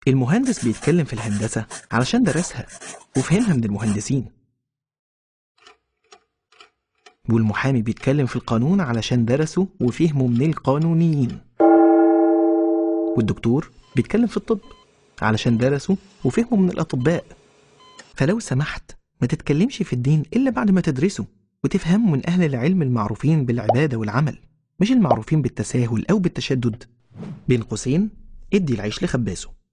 المهندس بيتكلم في الهندسة علشان درسها وفهمها من المهندسين والمحامي بيتكلم في القانون علشان درسه وفهمه من القانونيين والدكتور بيتكلم في الطب علشان درسه وفهمه من الأطباء فلو سمحت ما تتكلمش في الدين إلا بعد ما تدرسه وتفهمه من أهل العلم المعروفين بالعبادة والعمل مش المعروفين بالتساهل أو بالتشدد بين قوسين ادي العيش لخبازه